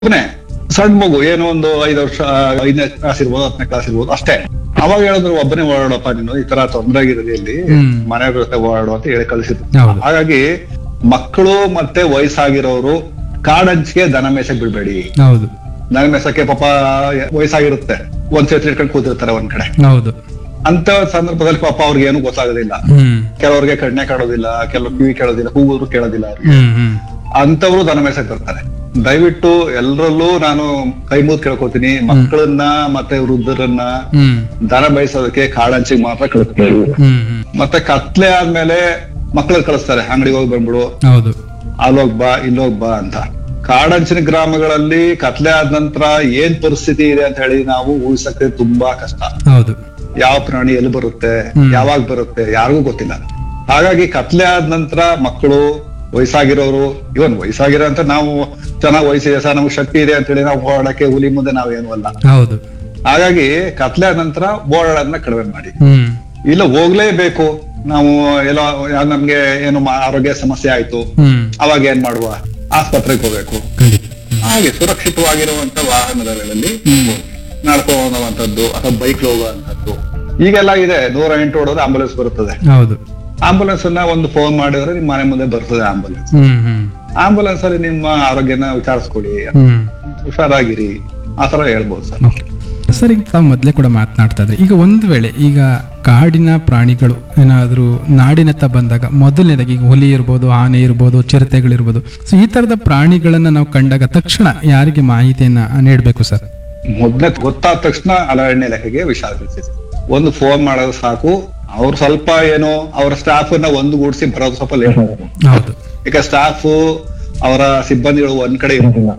ಒಬ್ಬನೇ ಸಣ್ಣ ಮಗು ಏನೋ ಒಂದು ಐದು ವರ್ಷ ಐದನೇ ಕ್ಲಾಸ್ ಇರ್ಬೋದು ಹತ್ತನೇ ಕ್ಲಾಸ್ ಇರ್ಬೋದು ಅಷ್ಟೇ ಅವಾಗ ಹೇಳಿದ್ರು ಒಬ್ಬನೇ ಓಡಾಡಪ್ಪ ನೀನು ಈ ತರ ತೊಂದರೆ ಆಗಿರೋದು ಇಲ್ಲಿ ಹ್ಮ್. ಮನೆಯವ್ರ ಜೊತೆ ಓಡಾಡು ಅಂತ ಹೇಳಿ ಕಳಿಸಿದ್ರು ಹೌದು. ಹಾಗಾಗಿ ಮಕ್ಕಳು ಮತ್ತೆ ವಯಸ್ಸಾಗಿರೋರು ಕಾಡಂಚಿಗೆ ದನ ಮೇಸಕ್ ಬಿಡ್ಬೇಡಿ ಹೌದು ದನ ಮೇಸಕ್ಕೆ ಪಾಪ ವಯಸ್ಸಾಗಿರುತ್ತೆ ಒಂದ್ ಸೇತ್ ಇಟ್ಕೊಂಡು ಕೂತಿರ್ತಾರೆ ಒಂದ್ ಕಡೆ ಹೌದು ಅಂತ ಸಂದರ್ಭದಲ್ಲಿ ಪಾಪ ಅವ್ರಿಗೆ ಏನು ಗೊತ್ತಾಗೋದಿಲ್ಲ ಹ್ಮ್ ಕೆಲವ್ರಿಗೆ ಕಣ್ಣೆ ಕಾಣೋದಿಲ್ಲ ಕೆಲವು ಕಿವಿ ಕೇಳೋದಿಲ್ಲ ಕೂಗೋದ್ರು ಕೇಳೋದಿಲ್ಲ ಅವ್ರಿಗೆ ಹ್ಮ್ ಹ್ಮ್ ಅಂತವ್ರು ದನ ಮೇಸಕ್ ಬರ್ತಾರೆ ದಯವಿಟ್ಟು ಎಲ್ಲರಲ್ಲೂ ನಾನು ಕೈ ಮುಗಿದು ಕೇಳ್ಕೊತೀನಿ ಮಕ್ಕಳನ್ನ ಮತ್ತೆ ವೃದ್ಧರನ್ನ ಹ್ಮ್ ದನ ಬಯಸೋದಕ್ಕೆ ಕಾಡಂಚಿಗೆ ಮಾತ್ರ ಕಳಿಸ್ತಾರೆ ಹ್ಮ್ ಹ್ಮ್ ಮತ್ತೆ ಕತ್ಲೆ ಆದ್ಮೇಲೆ ಮಕ್ಕಳು ಕಳಿಸ್ತಾರೆ ಅಂಗಡಿಗೆ ಹೋಗಿ ಬಂದ್ಬಿಡು ಹೌದು ಅಲ್ಲೋಗ್ ಬಾ ಇಲ್ಲೋಗ್ ಬಾ ಅಂತ ಕಾಡಂಚಿನ ಗ್ರಾಮಗಳಲ್ಲಿ ಕತ್ಲೆ ಆದ ನಂತರ ಏನ್ ಪರಿಸ್ಥಿತಿ ಇದೆ ಅಂತ ಹೇಳಿ ನಾವು ಊಹಿಸಕ್ಕೆ ತುಂಬಾ ಕಷ್ಟ ಹೌದು ಯಾವ ಪ್ರಾಣಿ ಎಲ್ಲಿ ಬರುತ್ತೆ ಹ್ಮ್. ಯಾವಾಗ ಬರುತ್ತೆ ಯಾರಿಗೂ ಗೊತ್ತಿಲ್ಲ ಹಾಗಾಗಿ ಕತ್ಲೆ ಆದ ನಂತರ ಮಕ್ಕಳು ವಯಸ್ಸಾಗಿರೋರು ಇವನ್ ವಯಸ್ಸಾಗಿರೋ ಅಂತ ನಾವು ಚೆನ್ನಾಗ್ ವಯಸ್ಸಿದೆ ಸರ್ ನಮ್ಗೆ ಶಕ್ತಿ ಇದೆ ಅಂತ ಹೇಳಿ ನಾವು ಓಡಾಡಕ್ಕೆ ಹುಲಿ ಮುಂದೆ ನಾವೇನು ಅಲ್ಲ ಹೌದು ಹಾಗಾಗಿ ಕತ್ಲೆ ಆದ ನಂತರ ಓಡಾಡೋದನ್ನ ಕಡಿಮೆ ಮಾಡಿ ಹ್ಮ್ ಇಲ್ಲ ಹೋಗ್ಲೇಬೇಕು ನಾವು ಎಲ್ಲೋ ಯಾ- ನಮ್ಗೆ ಏನು ಮಾ- ಆರೋಗ್ಯ ಸಮಸ್ಯೆ ಆಯ್ತು ಹ್ಮ್ ಅವಾಗ ಏನ್ ಮಾಡುವ ಆಸ್ಪತ್ರೆಗೆ ಹೋಗ್ಬೇಕು ಖಂಡಿತ ಹಾಗೆ ಸುರಕ್ಷಿತವಾಗಿರುವಂತ ವಾಹನಗಳಲ್ಲಿ ನಡ್ಕೊ ಹೋಗುವಂತದ್ದು ಅಥವಾ ಬೈಕ್ ಹೋಗುವಂತದ್ದು ಈಗೆಲ್ಲ ಇದೆ ನೂರ ಎಂಟು ಹೊಡೋದು ಆಂಬುಲೆನ್ಸ್ ಬರುತ್ತದೆ ಹೌದು ಆಂಬುಲೆನ್ಸ್ ಅನ್ನ ಒಂದು ಫೋನ್ ಮಾಡಿದ್ರೆ ನಿಮ್ಮ ಮನೆ ಮುಂದೆ ಬರ್ತದೆ ಆಂಬುಲೆನ್ಸ್ ಹ್ಮ್ ಹ್ಮ್ ಆಂಬುಲೆನ್ಸ್ ಅಲ್ಲಿ ನಿಮ್ಮ ಆರೋಗ್ಯನ ವಿಚಾರಿಸ್ಕೊಳ್ಳಿ ಹ್ಮ್ ಹುಷಾರಾಗಿರಿ ಆತರ ಹೇಳ್ಬೋದು ಸರ್ ಓಕೆ ಸರ್ ಈಗ ತಾವು ಮೊದಲೇ ಕೂಡ ಮಾತನಾಡ್ತಾ ಇದ್ರಿ ಈಗ ಒಂದು ವೇಳೆ ಈಗ ಕಾಡಿನ ಪ್ರಾಣಿಗಳು ಏನಾದರೂ ನಾಡಿನತ್ತ ಬಂದಾಗ ಮೊದಲನೇದಾಗಿ ಈಗ ಹುಲಿ ಇರ್ಬೋದು ಆನೆ ಇರ್ಬೋದು ಚಿರತೆಗಳಿರ್ಬೋದು ಸೊ ಈ ತರದ ಪ್ರಾಣಿಗಳನ್ನ ನಾವು ಕಂಡಾಗ ತಕ್ಷಣ ಯಾರಿಗೆ ಮಾಹಿತಿಯನ್ನ ನೀಡಬೇಕು ಸರ್ ಮೊದ್ಲೇ ಗೊತ್ತಾದ ತಕ್ಷಣ ಅರಣ್ಯ ಇಲಾಖೆಗೆ ವಿಷಯ ತಿಳಿಸಿ ಒಂದು ಫೋನ್ ಮಾಡೋದು ಸಾಕು ಅವ್ರು ಸ್ವಲ್ಪ ಏನೋ ಅವ್ರ ಸ್ಟಾಫ್ ನ ಒಂದುಗೂಡಿಸಿ ಬರೋದು ಸ್ವಲ್ಪ ಲೇಟ್ ಹೌದು ಈಗ ಸ್ಟಾಫ್ ಅವರ ಸಿಬ್ಬಂದಿಗಳು ಒಂದ್ ಕಡೆ ಇರೋದಿಲ್ಲ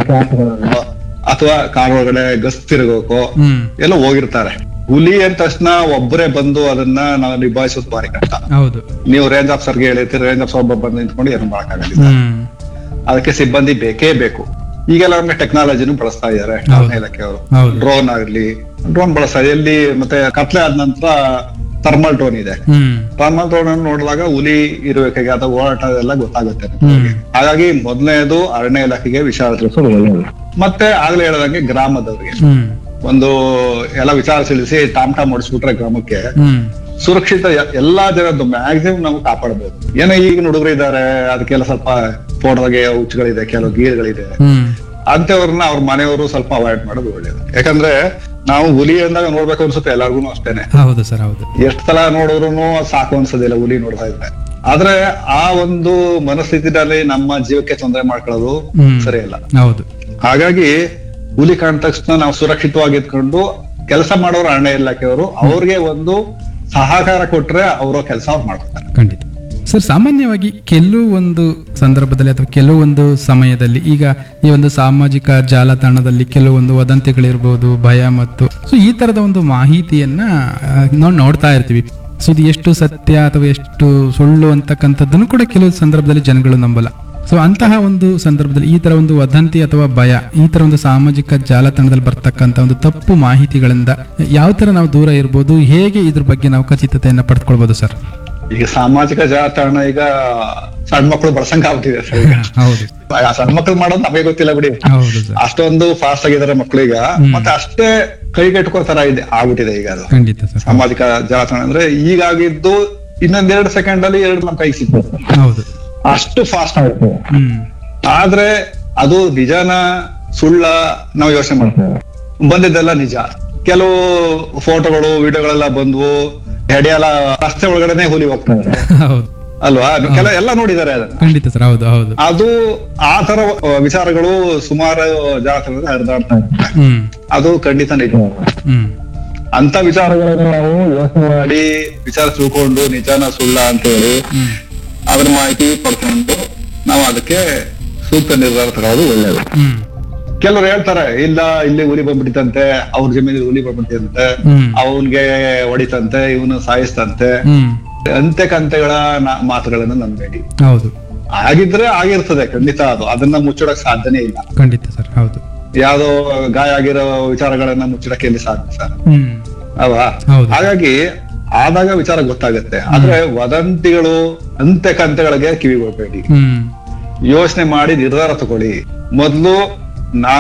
ಅಥವಾ ಕಾರ್ ಒಳಗಡೆ ಗಸ್ ತಿರುಗೋಕೋ ಹ್ಮ್ ಎಲ್ಲ ಹೋಗಿರ್ತಾರೆ ಹುಲಿ ಅಂದ ತಕ್ಷಣ ಒಬ್ಬರೇ ಬಂದು ಅದನ್ನ ನಾವು ನಿಭಾಯಿಸೋದು ಭಾರಿ ಕಷ್ಟ ಹೌದು ನೀವು ರೇಂಜ್ ಆಫೀಸರ್ಗೆ ಹೇಳಿರ್ತೀರಿ ರೇಂಜ್ ಆಫೀಸರ್ ಒಬ್ಬ ಬಂದು ನಿಂತ್ಕೊಂಡು ಏನು ಮಾಡಕ್ಕಾಗಲ್ಲ ಹ್ಮ್ ಅದಕ್ಕೆ ಸಿಬ್ಬಂದಿ ಬೇಕೇ ಬೇಕು ಈಗೆಲ್ಲ ನಮ್ಗೆ ಟೆಕ್ನಾಲಜಿನೂ ಬಳಸ್ತಾ ಇದ್ದಾರೆ ಅರಣ್ಯ ಇಲಾಖೆಯವರು ಹೌದು. ಡ್ರೋನ್ ಆಗ್ಲಿ ಡ್ರೋನ್ ಬಳಸ್ತಾ ಇದೆ. ಎಲ್ಲಿ ಮತ್ತೆ ಕತ್ಲೆ ಆದ ನಂತರ ಥರ್ಮಲ್ ಡ್ರೋನ್ ಇದೆ ಹ್ಮ್ ಥರ್ಮಲ್ ಡ್ರೋನ್ ಅನ್ನು ನೋಡಿದಾಗ ಹುಲಿ ಇರುವಿಕೆಗೆ ಅಥವಾ ಓಡಾಟ ಎಲ್ಲ ಗೊತ್ತಾಗುತ್ತೆ ಹ್ಮ್ ಹಾಗಾಗಿ ಮೊದಲನೇದು ಅರಣ್ಯ ಇಲಾಖೆಗೆ ವಿಚಾರ ತಿಳಿಸೋದು ಒಳ್ಳೆಯದು ಮತ್ತೆ ಆಗ್ಲೇ ಹೇಳದಂಗೆ ಗ್ರಾಮದವರಿಗೆ ಹ್ಮ್ ಒಂದು ಎಲ್ಲ ವಿಚಾರ ತಿಳಿಸಿ ಟಾಮ್ ಟಾಮ್ ಓಡಿಸ್ಬಿಟ್ರೆ ಗ್ರಾಮಕ್ಕೆ ಹ್ಮ್ ಸುರಕ್ಷಿತ ಎ- ಎಲ್ಲಾ ಜನದ್ದು ಮ್ಯಾಕ್ಸಿಮಮ್ ನಾವು ಕಾಪಾಡಬಹುದು ಏನೋ ಈಗಿನ ಹುಡುಗರು ಇದ್ದಾರೆ ಅದಕ್ಕೆಲ್ಲ ಸ್ವಲ್ಪ ಫೋಟೋಗೆ ಹುಚ್ಚುಗಳಿದೆ ಕೆಲವು ಗೀರ್ಗಳಿದೆ ಹ್ಮ್ ಅಂತವ್ರನ್ನ ಅವ್ರ ಮನೆಯವರು ಸ್ವಲ್ಪ ಅವಾಯ್ಡ್ ಮಾಡೋದು ಒಳ್ಳೇದು ಯಾಕಂದ್ರೆ ನಾವು ಹುಲಿ ಅಂದಾಗ ನೋಡ್ಬೇಕು ಅನ್ಸುತ್ತೆ ಎಲ್ಲಾರ್ಗು ಅಷ್ಟೇನೆ ಹೌದು ಸರ್ ಹೌದು ಎಷ್ಟ್ ಸಲ ನೋಡಿದ್ರು ಸಾಕು ಅನ್ಸೋದಿಲ್ಲ ಹುಲಿ ನೋಡ್ತಾ ಇದ್ರೆ ಆದ್ರೆ ಆ ಒಂದು ಮನಸ್ಥಿತಿನಲ್ಲಿ ನಮ್ಮ ಜೀವಕ್ಕೆ ತೊಂದರೆ ಮಾಡ್ಕೊಳ್ಳೋದು ಹ್ಮ್. ಸರಿ ಇಲ್ಲ ಹೌದು ಹಾಗಾಗಿ ಹುಲಿ ಕಂಡ ತಕ್ಷಣ ನಾವು ಸುರಕ್ಷಿತವಾಗಿ ಇದ್ಕೊಂಡು ಕೆಲಸ ಮಾಡೋರು ಅರಣ್ಯ ಇಲಾಖೆಯವರು ಅವ್ರಿಗೆ ಒಂದು ಸಹಕಾರ ಕೊಟ್ರೆ ಅವರು ಕೆಲಸ ಅವ್ರು ಮಾಡ್ತಾರೆ ಖಂಡಿತ ಸರ್ ಸಾಮಾನ್ಯವಾಗಿ ಕೆಲವೊಂದು ಸಂದರ್ಭದಲ್ಲಿ ಅಥವಾ ಕೆಲವೊಂದು ಸಮಯದಲ್ಲಿ ಈಗ ಈ ಒಂದು ಸಾಮಾಜಿಕ ಜಾಲತಾಣದಲ್ಲಿ ಕೆಲವೊಂದು ವದಂತಿಗಳಿರ್ಬೋದು ಭಯ ಮತ್ತು ಸೊ ಈ ತರದ ಒಂದು ಮಾಹಿತಿಯನ್ನ ಆ, ನಾವು ನೋಡ್ತಾ ಇರ್ತೀವಿ ಸೊ ಇದು ಎಷ್ಟು ಸತ್ಯ ಅಥವಾ ಎಷ್ಟು ಸುಳ್ಳು ಅಂತಕ್ಕಂಥದ್ದನ್ನು ಕೂಡ ಕೆಲವು ಸಂದರ್ಭದಲ್ಲಿ ಜನಗಳು ನಂಬಲ್ಲ ಸೊ ಅಂತಹ ಒಂದು ಸಂದರ್ಭದಲ್ಲಿ ಈ ತರ ಒಂದು ವದಂತಿ ಅಥವಾ ಭಯ ಈ ತರ ಒಂದು ಸಾಮಾಜಿಕ ಜಾಲತಾಣದಲ್ಲಿ ಬರ್ತಕ್ಕಂಥ ಒಂದು ತಪ್ಪು ಮಾಹಿತಿಗಳಿಂದ ಯಾವ ತರ ನಾವು ದೂರ ಇರ್ಬೋದು ಹೇಗೆ ಇದ್ರ ಬಗ್ಗೆ ನಾವು ಖಚಿತತೆಯನ್ನ ಪಡೆದುಕೊಳ್ಬೋದು ಸರ್ ಈಗ ಸಾಮಾಜಿಕ ಜಾಲತಾಣ ಈಗ ಸಣ್ಣ ಮಕ್ಕಳು ಬಳಸಂಗ ಆಗ್ಬಿಟ್ಟಿದೆ ಸರ್ ಈಗ. ಹೌದು ಆ ಸಣ್ಣ ಮಕ್ಕಳು ಮಾಡೋದು ನಮಗೆ ಗೊತ್ತಿಲ್ಲ ಬಿಡಿ ಹೌದು ಸರ್ ಅಷ್ಟೊಂದು ಫಾಸ್ಟ್ ಆಗಿದ್ದಾರೆ ಮಕ್ಕಳೀಗ ಮತ್ತೆ ಅಷ್ಟೇ ಕೈಗೆಟ್ಕೋ ತರ ಇದೆ ಆಗ್ಬಿಟ್ಟಿದೆ ಈಗ ಅದು ಖಂಡಿತ ಸರ್ ಸಾಮಾಜಿಕ ಜಾಲತಾಣ ಅಂದ್ರೆ ಈಗಾಗಿದ್ದು ಇನ್ನೊಂದೆರಡು ಸೆಕೆಂಡ್ ಅಲ್ಲಿ ಎರಡು ನಮ್ ಕೈಗೆ ಸಿಗ್ತದೆ ಹೌದು ಅಷ್ಟು ಫಾಸ್ಟ್ ಆಗುತ್ತೆ ಹ್ಮ್ ಆದ್ರೆ ಅದು ನಿಜನ ಸುಳ್ಳ ನಾವು ಯೋಚನೆ ಮಾಡ್ತೇವೆ ಬಂದಿದ್ದೆಲ್ಲ ನಿಜ ಕೆಲವು ಫೋಟೋಗಳು ವಿಡಿಯೋಗಳೆಲ್ಲ ಬಂದ್ವು ಹೆಡೆಯಲ್ಲ ರಸ್ತೆ ಒಳಗಡೆನೆ ಹುಲಿ ಹೋಗ್ತಾ ಇದೆ ಹೌದು ಅಲ್ವಾ ಕೆಲ ಎಲ್ಲ ನೋಡಿದ್ದಾರೆ ಅದನ್ನ ಖಂಡಿತ ಸರ್ ಹೌದು ಹೌದು ಅದು ಆ ತರ ವಿಚಾರಗಳು ಸುಮಾರು ಜಾಲತಾಣದಲ್ಲಿ ಹರಿದಾಡ್ತಾ ಇದ್ದಾರೆ ಹ್ಮ್ ಅದು ಖಂಡಿತ ನಿಜ ಹ್ಮ್ ಅಂತ ವಿಚಾರಗಳನ್ನು ನಾವು ಯೋಚನೆ ಮಾಡಿ ವಿಚಾರ ತಿಳ್ಕೊಂಡು ನಿಜಾನ ಸುಳ್ಳ ಅಂತ ಹೇಳಿ ಹ್ಮ್ ಅದ್ರ ಮಾಹಿತಿ ಪಡ್ಕೊಂಡು ನಾವು ಅದಕ್ಕೆ ಸೂಕ್ತ ನಿರ್ಧಾರ ತಗೊಳ್ಳೋದು ಒಳ್ಳೇದು ಹ್ಮ್ ಕೆಲವರು ಹೇಳ್ತಾರೆ ಇಲ್ಲ ಇಲ್ಲಿ ಹುಲಿ ಬಂದ್ಬಿಟ್ಟಿತಂತೆ ಅವ್ರ ಜಮೀನಲ್ಲಿ ಹುಲಿ ಬಂದ್ಬಿಟ್ಟಿದಂತೆ ಹ್ಮ್ ಅವನ್ಗೆ ಹೊಡಿತಂತೆ ಇವನು ಸಾಯಿಸ್ತಂತೆ ಹ್ಮ್ ಅಂತೆ ಕಂತೆಗಳ ನ- ಮಾತುಗಳನ್ನ ನಂಬೇಡಿ ಹೌದು ಆಗಿದ್ರೆ ಆಗಿರ್ತದೆ ಖಂಡಿತ ಅದು ಅದನ್ನ ಮುಚ್ಚಡಕ್ ಸಾಧ್ಯನೇ ಇಲ್ಲ ಖಂಡಿತ ಸರ್ ಹೌದು ಯಾವ್ದೋ ಗಾಯ ಆಗಿರೋ ವಿಚಾರಗಳನ್ನ ಮುಚ್ಚಡಕ್ಕೆ ಎಲ್ಲಿ ಸಾಧ್ಯ ಸರ್ ಹ್ಮ್ ಅಲ್ವಾ ಹೌದು. ಹಾಗಾಗಿ ಆದಾಗ ವಿಚಾರ ಗೊತ್ತಾಗುತ್ತೆ ಆದ್ರೆ ವದಂತಿಗಳು ಅಂತೆ ಕಂತೆಗಳಿಗೆ ಕಿವಿಗೊಳ್ಬೇಡಿ ಹ್ಮ್ ಯೋಚನೆ ಮಾಡಿ ನಿರ್ಧಾರ ತಗೊಳ್ಳಿ ಮೊದ್ಲು ನಾ